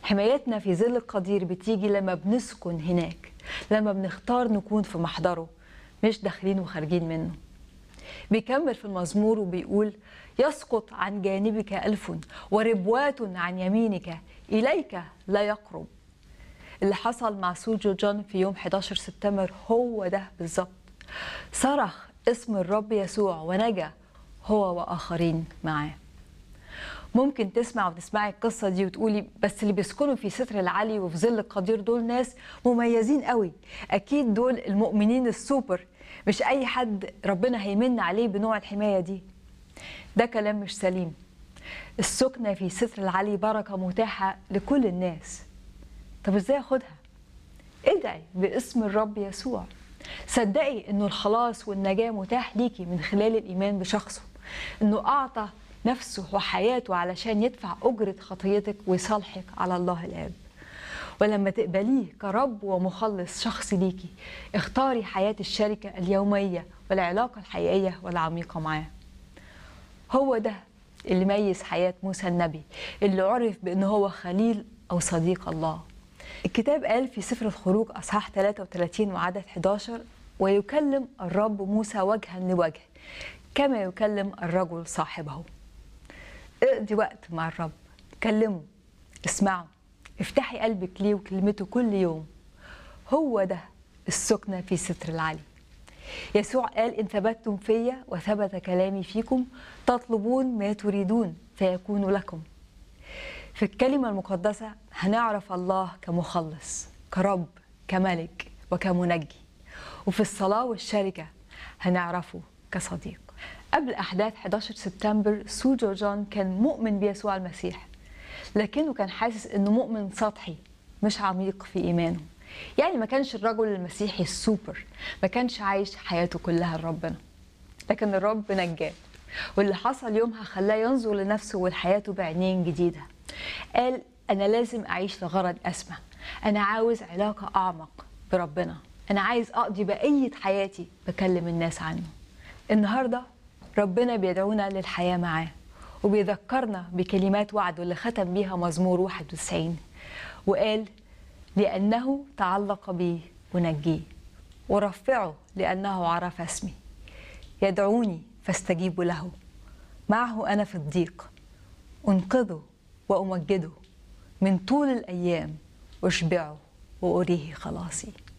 حمايتنا في ظل القدير بتيجي لما بنسكن هناك لما بنختار نكون في محضره مش داخلين وخارجين منه بيكمل في المزمور وبيقول يسقط عن جانبك ألف وربوات عن يمينك إليك لا يقرب اللي حصل مع سوجو جون في يوم 11 سبتمبر هو ده بالظبط صرخ اسم الرب يسوع ونجا هو وآخرين معاه ممكن تسمع وتسمعي القصة دي وتقولي بس اللي بيسكنوا في ستر العلي وفي ظل القدير دول ناس مميزين قوي أكيد دول المؤمنين السوبر مش أي حد ربنا هيمن عليه بنوع الحماية دي ده كلام مش سليم السكنة في ستر العلي بركة متاحة لكل الناس طب ازاي اخدها ادعي باسم الرب يسوع صدقي انه الخلاص والنجاة متاح ليكي من خلال الايمان بشخصه انه اعطى نفسه وحياته علشان يدفع اجرة خطيتك ويصالحك على الله الاب ولما تقبليه كرب ومخلص شخصي ليكي اختاري حياة الشركة اليومية والعلاقة الحقيقية والعميقة معاه هو ده اللي ميز حياة موسى النبي اللي عرف بأنه هو خليل أو صديق الله الكتاب قال في سفر الخروج أصحاح 33 وعدد 11 ويكلم الرب موسى وجها لوجه كما يكلم الرجل صاحبه اقضي وقت مع الرب كلمه اسمعه افتحي قلبك ليه وكلمته كل يوم هو ده السكنة في ستر العلي يسوع قال إن ثبتتم فيا وثبت كلامي فيكم تطلبون ما تريدون فيكون لكم في الكلمة المقدسة هنعرف الله كمخلص كرب كملك وكمنجي وفي الصلاة والشركة هنعرفه كصديق قبل أحداث 11 سبتمبر سوجو جون كان مؤمن بيسوع المسيح لكنه كان حاسس انه مؤمن سطحي مش عميق في ايمانه يعني ما كانش الرجل المسيحي السوبر ما كانش عايش حياته كلها لربنا لكن الرب نجاه واللي حصل يومها خلاه ينظر لنفسه ولحياته بعينين جديدة قال أنا لازم أعيش لغرض أسمى أنا عاوز علاقة أعمق بربنا أنا عايز أقضي بقية حياتي بكلم الناس عنه النهاردة ربنا بيدعونا للحياة معاه وبيذكرنا بكلمات وعده اللي ختم بيها مزمور 91 وقال لأنه تعلق بي ونجيه ورفعه لأنه عرف اسمي يدعوني فاستجيب له معه أنا في الضيق أنقذه وأمجده من طول الأيام أشبعه وأريه خلاصي